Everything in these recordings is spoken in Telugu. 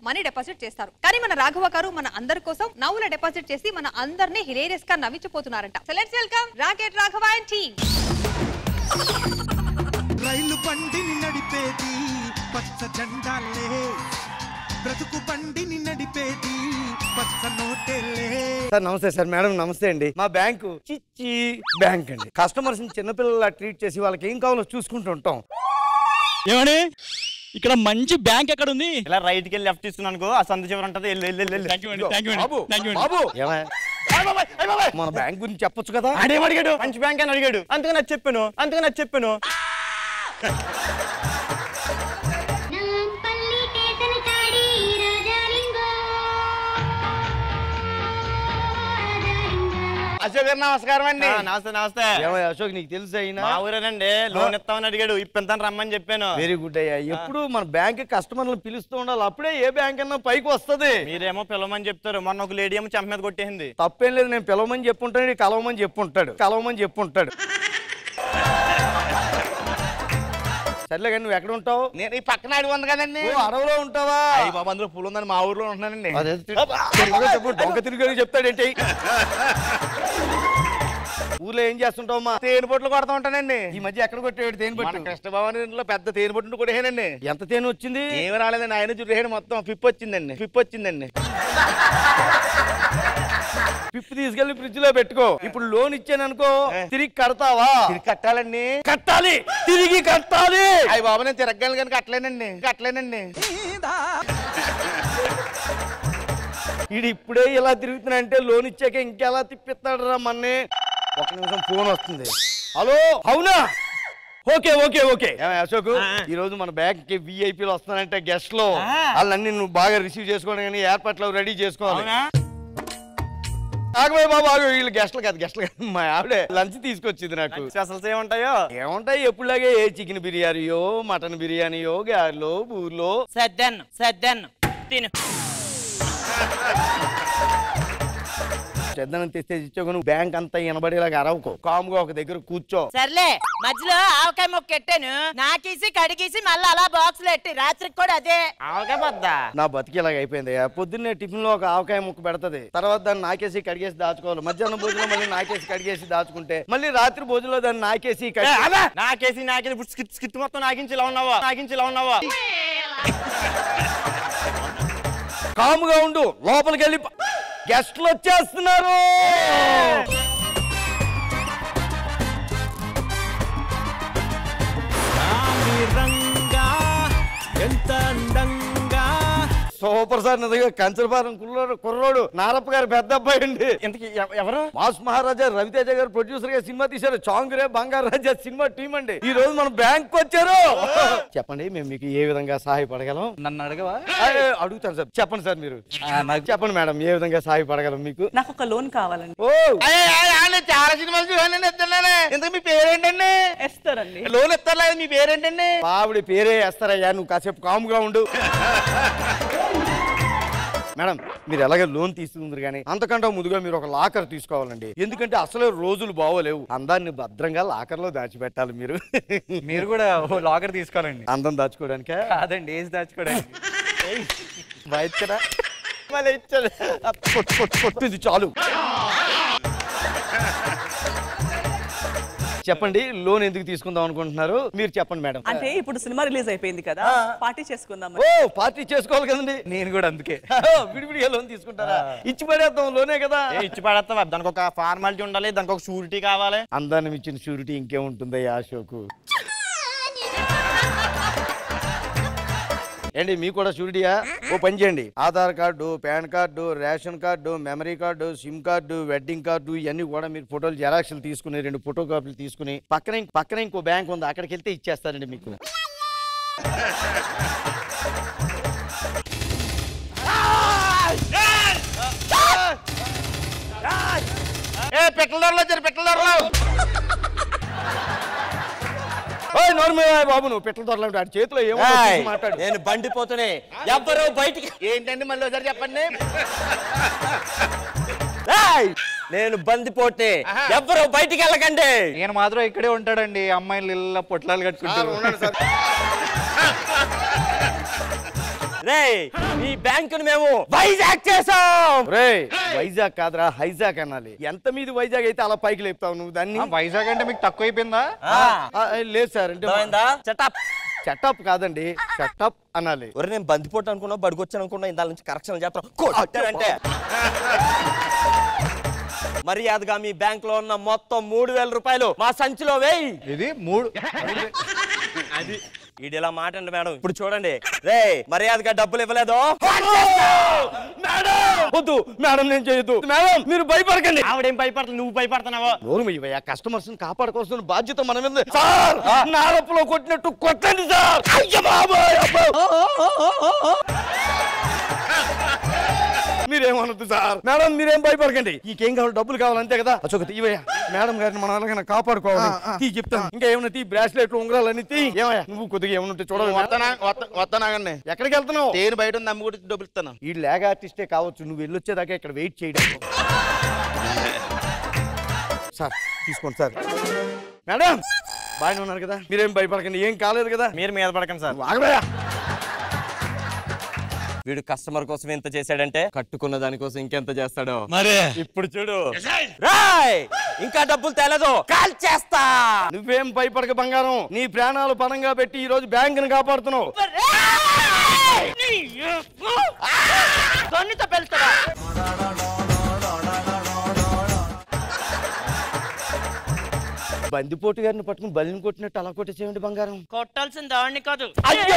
మనీ డిపాజిట్ చేస్తారు కానీ మన రాఘవ గారు మన అందరి కోసం నవ్వుల డిపాజిట్ చేసి మన అందరినీ హిలేరియస్ గా నవ్వించిపోతున్నారంట so let's welcome rocket Raghava and team రైలు బండిని నడిపేది పచ్చ జెండాలే బ్రతుకు బండిని నడిపేది పచ్చ నోటేలే సార్ నమస్తే సార్ మేడం నమస్తే అండి మా బ్యాంకు చిచ్చి బ్యాంక్ అండి కస్టమర్స్ చిన్నపిల్లల ట్రీట్ చేసి వాళ్ళకి ఏం కావాలో చూసుకుంటూ ఉంటాం ఏమని ఇక్కడ మంచి బ్యాంక్ ఎక్కడ ఉంది ఇలా రైట్ కి వెళ్ళి లెఫ్ట్ తీసుకున్నాను ఆ సందు చివరి ఉంటది వెళ్ళు, వెళ్ళు, వెళ్ళు, వెళ్ళు. థ్యాంక్ యూ అండి థ్యాంక్ యూ బాబు అండి థ్యాంక్ యూ అండి బాబు ఏమయ్య? మన బ్యాంక్ గురించి చెప్పొచ్చు కదా ఆడేం అడిగాడు మంచి బ్యాంక్ అని అడిగాడు అందుకని అది చెప్పాను అందుకని అది చెప్పాను నాంపల్లి కేతన తాడి రాజాలింగో రాజాలింగో అశోక్ గారు నమస్కారం అండి నమస్తే నమస్తే ఏమయ్య అశోక్ నీకు తెలుసు అయినా మా ఊరేనండి లోన్ ఇస్తామని అడిగాడు ఇప్పింతాను రమ్మని చెప్పాను వెరీ గుడ్ అయ్యా ఎప్పుడు మన బ్యాంక్ కస్టమర్లు పిలుస్తూ ఉండాలి అప్పుడే ఏ బ్యాంక్ అన్నా పైకి వస్తది మీరేమో పిలవమని చెప్తారు మొన్న ఒక లేడీ ఏమో చెంప మీద కొట్టేసింది తప్పేం లేదు నేను పిలవమని చెప్పుంటాడు ఈడు కలవమని చెప్పుంటాడు కలవమని చెప్పుంటాడు సర్లే కానీ నువ్వు ఎక్కడ ఉంటావు నేను ఈ పక్కన అడిగి ఉంది కదండి ఓ, అడవిలో ఉంటావా అయ్యి బాబు అందులో పూలు ఉందని మా ఊర్లో ఉంటున్నానండి అదే తెలుగులో చెప్పు డొంక తిరిగి చెప్తాడేంటి ఊర్లో ఏం చేస్తుంటావమ్మా తేనె పొట్లు కొడతా ఉంటానండి ఈ మధ్య ఎక్కడ కొట్టేవాడు తేనె మన పట్టు కృష్ణభవన్ ఇంట్లో పెద్ద తేనె పొట్టును కొట్టేసానండి ఎంత తేనె వచ్చింది ఏమి రాలేదండి ఆయన చుట్టేసాడు మొత్తం పిప్ వచ్చిందండి పిప్ వచ్చిందండి పిప్పు తీసుకెళ్లి ఫ్రిడ్జ్ లో పెట్టుకో ఇప్పుడు లోన్ ఇచ్చాను అనుకో తిరిగి కడతావా తిరిగి కట్టాలండి కట్టాలి తిరిగి కట్టాలి అయ్యి బాబు నేను తిరగలను కానీ కట్టలేనండి కట్టలేనండి ఇది ఇప్పుడే ఇలా తిరుగుతున్నా అంటే లోన్ ఇచ్చాక ఇంకెలా తిప్పిస్తాడు రా మన్నే ఒక నిమిషం ఫోన్ వస్తుంది హలో అవునా ఓకే ఓకే ఓకే ఏమయ్య అశోక్ ఈ రోజు మన బ్యాంక్ కి విఐపీలు వస్తున్నారంటే గెస్ట్ లో వాళ్ళన్ని నువ్వు బాగా రిసీవ్ చేసుకోవడం కానీ ఏర్పాట్లు రెడీ చేసుకోవాలి ఆగబోయే బాబు ఆగు వీళ్ళు గెస్ట్లు కాదు గెస్ట్లు కాదు మా ఆవిడే లంచ్ తీసుకొచ్చింది నాకు స్పెషల్స్ ఏముంటాయో ఏముంటాయి ఎప్పుడులాగే ఏ చికెన్ బిర్యానీయో మటన్ బిర్యానీయో గారెలో బూర్లో సర్దాను సర్దాను తిను చెద్దనం తెస్తే ఇచ్చావు నువ్వు బ్యాంక్ అంతా వినబడేలాగా అరవకు కామ్గా ఒక దగ్గర కూర్చో సర్లే మధ్యలో ఆవకాయ ముక్క ఎట్టాను నాకేసి కడిగేసి మళ్ళీ అలా బాక్స్ లో ఎట్టి రాత్రికి కూడా అదే ఆవకాయ పొద్దా నా బతికి ఇలాగ అయిపోయింది పొద్దున్నే టిఫిన్ లో ఒక ఆవకాయ ముక్క పెడతది తర్వాత దాన్ని నాకేసి కడిగేసి దాచుకోవాలి మధ్యాహ్నం భోజనం మళ్ళీ నాకేసి కడిగేసి దాచుకుంటే మళ్ళీ రాత్రి భోజనంలో దాన్ని నాకేసి కడిగి- నాకేసి నాకేసి ఇప్పుడు స్కిట్ స్కిట్ మొత్తం నాకించి ఇలా ఉన్నావా నాకించి ఇలా ఉన్నావా కాముగా ఉండు లోపలికి వెళ్ళి ప- గెస్ట్లు వచ్చేస్తున్నారు రంగా ఎంత అందంగా సూపర్ సార్ నిజంగా కంచరపాలెం కుర్రోడు కుర్రోడు నారప్ప గారి పెద్ద అబ్బాయి అండి ఇంతకి ఎవ- ఎవరు మాస్ మహారాజా రవితేజ గారు ప్రొడ్యూసర్ గా సినిమా తీశారు చాంగురే బంగారు రాజా సినిమా టీం అండి ఈ రోజు మనం బ్యాంక్ వచ్చారు చెప్పండి మేము మీకు ఏ విధంగా సహాయపడగలం నన్ను అడగవా అరే, అడుగుతాను సార్ చెప్పండి సార్ మీరు చెప్పండి మేడం ఏ విధంగా సహాయపడగలం మీకు నాకు ఒక లోన్ కావాలండి ఓ అయ్య, అయ్య, అయ్య, చాలా సినిమాలు చూడండి ఇద్దరులోనే ఇంతకు మీ పేరేంటండి ఎస్తారండి లోన్ ఇస్తారులేదు మీ పేరేంటండి ఆవిడ పేరే వేస్తారయ్యా నువ్వు కాసేపు కాముగా ఉండు మేడం మీరు ఎలాగ లోన్ తీసుకుందరు కానీ అంతకంటే ముందుగా మీరు ఒక లాకర్ తీసుకోవాలండి ఎందుకంటే అసలు రోజులు బాగోలేవు అందాన్ని భద్రంగా లాకర్ లో దాచిపెట్టాలి మీరు మీరు కూడా ఓ లాకర్ తీసుకోవాలండి అందం దాచుకోవడానికే కాదండి ఏజ్ దాచుకోవడానికి బయటరా మళ్ళీ ఇచ్చాడు కొట్టు కొట్టు కొట్టు ఇది చాలు చెప్పండి లోన్ ఎందుకు తీసుకుందాం అనుకుంటున్నారు మీరు చెప్పండి మేడం అంటే ఇప్పుడు సినిమా రిలీజ్ అయిపోయింది కదా పార్టీ చేసుకుందాం ఓ పార్టీ చేసుకోవాలి కదండి నేను కూడా అందుకే విడివిడిగా లోన్ తీసుకుంటారా ఇచ్చి పడేద్దాం లోనే కదా ఏ, ఇచ్చి పడేస్తావా దానికి ఒక ఫార్మాలిటీ ఉండాలి దానికి ఒక షూరిటీ కావాలి అందాన్ని మించిన షూరిటీ ఇంకేముంటుంది అశోకు ఏంటి మీకు కూడా షూరిటీయా ఓ పని చేయండి Aadhaar card PAN card ration card memory card SIM card wedding card ఇవన్నీ కూడా మీరు ఫోటోలు జెరాక్స్లు తీసుకుని రెండు ఫోటో కాపీలు తీసుకుని పక్కన ఇంక- పక్కన ఇంకో బ్యాంక్ ఉంది అక్కడికి వెళ్తే ఇచ్చేస్తారండి మీకు ఏ పెట్టల ధరలు వచ్చారు పెట్టల ధరలు ఓయ్ నోర్మే బాబు నువ్వు పెట్టలు దొరలంటే ఆడి చేతిలో ఏమో మాట్లాడు నేను బండిపోతూనే ఎవ్వరు బయటికి ఏంటండి మళ్ళీ ఒకసారి చెప్పండి ఏయ్! నేను బందిపోతే ఎవ్వరు బయటికి వెళ్ళకండి నేను మాత్రం ఇక్కడే ఉంటాడండి అమ్మాయిలు ఇళ్ళ పొట్లాలు కట్టుకుంటారు రే ఈ బ్యాంకుని మేము వైజాగ్ చేసాం రే వైజాగ్ కాదురా హైజాగ్ అనాలి ఎంత మీది వైజాగ్ అయితే అలా పైకి లేపుతావు నువ్వు దాన్ని వైజాగ్ అంటే మీకు తక్కువ అయిపోయిందా ఆ, లేదు సార్ అంటే చెటప్ చెటప్ కాదండి షటప్ అనాలి ఒరే నేను బందిపోటు అనుకున్నా బడికొచ్చాను అనుకున్నా ఇందాల నుంచి కరెక్షన్ చేస్తాం కొట్టారంటే మర్యాదగా మీ బ్యాంక్ లో ఉన్న మొత్తం మూడు వేల రూపాయలు మా సంచిలో వేయి ఇది మూడు అది ఇది ఇలా మాట అండి మేడం ఇప్పుడు చూడండి రే మర్యాదగా డబ్బులు ఇవ్వలేదు మేడం వద్దు మేడం నేను చేయొద్దు మేడం మీరు భయపడకండి ఆవిడేం భయపడతా నువ్వు భయపడుతున్నావా నోరు ఇవ్వయా కస్టమర్స్ కాపాడుకోవాల్సిన బాధ్యత మన మీద ఉంది. సార్ నారప్పులో కొట్టినట్టు కొట్టండి సార్ అయ్య బాబోయ్, అబ్బో. మీరేమనొద్దు సార్ మేడం మీరేం భయపడకండి నీకేం కావాలి డబ్బులు కావాలి అంతే కదా అశోక్ ఇవయ్యా మేడం గారిని మనం అలాగే కాపాడుకోవాలి తీ చెప్తాను ఇంకా ఏమైనా తీ బ్రాస్లెట్లు ఉంగరాలు తీ ఏమయ్యా నువ్వు కొద్దిగా ఏమైనా ఉంటే చూడవే వస్తానాగండి ఎక్కడికి వెళ్తున్నావు తేను బయట ఉంది అమ్మ కూడా డబ్బులు ఇస్తాను ఈ లేగ్ ఆర్టిస్టే కావచ్చు నువ్వు వెళ్ళొచ్చేదాకా ఇక్కడ వెయిట్ చేయడం సార్ తీసుకోండి సార్ మేడం బాగానే ఉన్నారు కదా మీరేం భయపడకండి ఏం కాలేదు కదా మీరు మీద పడకండి సార్ ఆగబోయా వీడు కస్టమర్ కోసం ఎంత చేశాడంటే కట్టుకున్న దానికోసం ఇంకెంత చేస్తాడో మరే ఇప్పుడు చూడు రాయ్ ఇంకా డబ్బులు తేలేదు కాల్ చేస్తా నువ్వేం భయపడక బంగారం నీ ప్రాణాలు పణంగా పెట్టి ఈ రోజు బ్యాంకుని కాపాడుతున్నావు దొన్నితో పెళ్తాడా బందిపోటు గారిని పట్టుకుని బలిని కొట్టినట్టు అలా కొట్టేసేయండి బంగారం కొట్టాల్సిన దాన్ని కాదు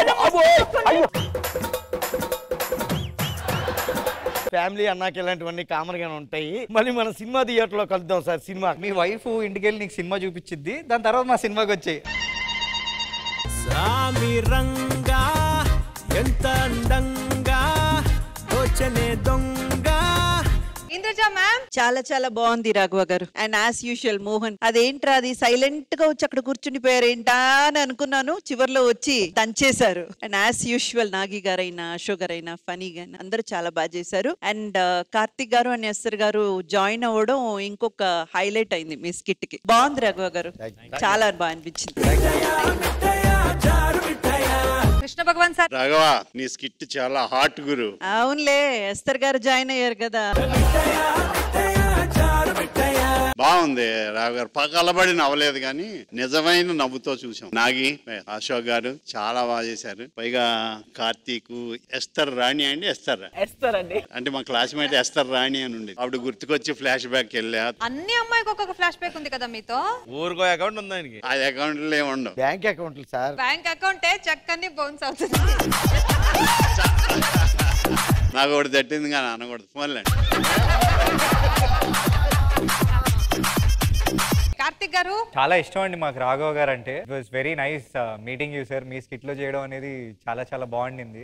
ఫ్యామిలీ అన్నాక ఇలాంటివన్నీ కామన్ గానే ఉంటాయి మళ్ళీ మన సినిమా థియేటర్ లో కలుద్దాం సార్ సినిమా మీ వైఫ్ ఇంటికి వెళ్ళి నీకు సినిమా చూపించిద్ది దాని తర్వాత మా సినిమాకి వచ్చాయి సామి రంగా ఎంత అందంగా దోచనే దొంగ ఇంద్రజ మ్యామ్ చాలా చాలా బాగుంది రాఘవ గారు అండ్ యాజ్ యూజువల్ మోహన్ అదేంట్రా అది సైలెంట్ గా వచ్చి అక్కడ కూర్చుని పోయారేంటా అని అనుకున్నాను చివర్లో వచ్చి దంచేశారు అండ్ యాజ్ యూజువల్ నాగి గారైనా అశోక్ గారైనా ఫనీ గారైనా అందరూ చాలా బాగా చేశారు అండ్ కార్తిక్ గారు అండ్ ఎస్ఆర్ గారు జాయిన్ అవ్వడం ఇంకొక హైలైట్ అయింది మీ స్కిట్ కి బాగుంది రాఘవ గారు చాలా బాగా అనిపించింది కృష్ణ భగవాన్ సార్ రాఘవ నీ స్కిట్ చాలా హాట్ గురు అవునులే ఎస్తర్ గారు జాయిన్ అయ్యారు కదా బాగుంది రాఘవ గారు పగలబడి నవ్వలేదు కానీ నిజమైన నవ్వుతో చూసాం నాగి అశోక్ గారు చాలా బాగా చేశారు పైగా కార్తీక్ ఎస్తర్ రాణి అండి ఎస్తర్ వేస్తారండి అంటే మా క్లాస్మేట్ ఎస్తర్ రాణి అని ఉండేది ఆవిడ గుర్తుకొచ్చి ఫ్లాష్ బ్యాక్ వెళ్ళా అన్ని అమ్మాయికి ఒక్కొక్క ఫ్లాష్ బ్యాక్ ఉంది కదా మీతో ఊరికో అకౌంట్ ఉంది ఆయనకి ఆ అకౌంట్లో ఏమి ఉండవు బ్యాంక్ అకౌంట్లు సార్ బ్యాంక్ అకౌంటే చెక్ అన్ని బౌన్స్ అవుతుంది నాకు ఒకటి తట్టింది కానీ అనకూడదు ఫోన్లే కార్తిక్ గారు చాలా ఇష్టం అండి మాకు రాఘవ్ గారు అంటే it was very nice meeting you sir మీ స్కిట్ లో చేయడం అనేది చాలా చాలా బాగుండింది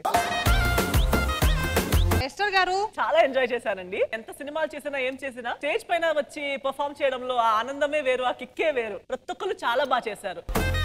ఎస్టర్ గారు చాలా ఎంజాయ్ చేశానండి ఎంత సినిమాలు చేసినా ఏం చేసినా స్టేజ్ పైన వచ్చి పర్ఫామ్ చేయడంలో ఆ ఆనందమే వేరు ఆ కిక్కే వేరు ప్రతి ఒక్కరు చాలా బాగా చేశారు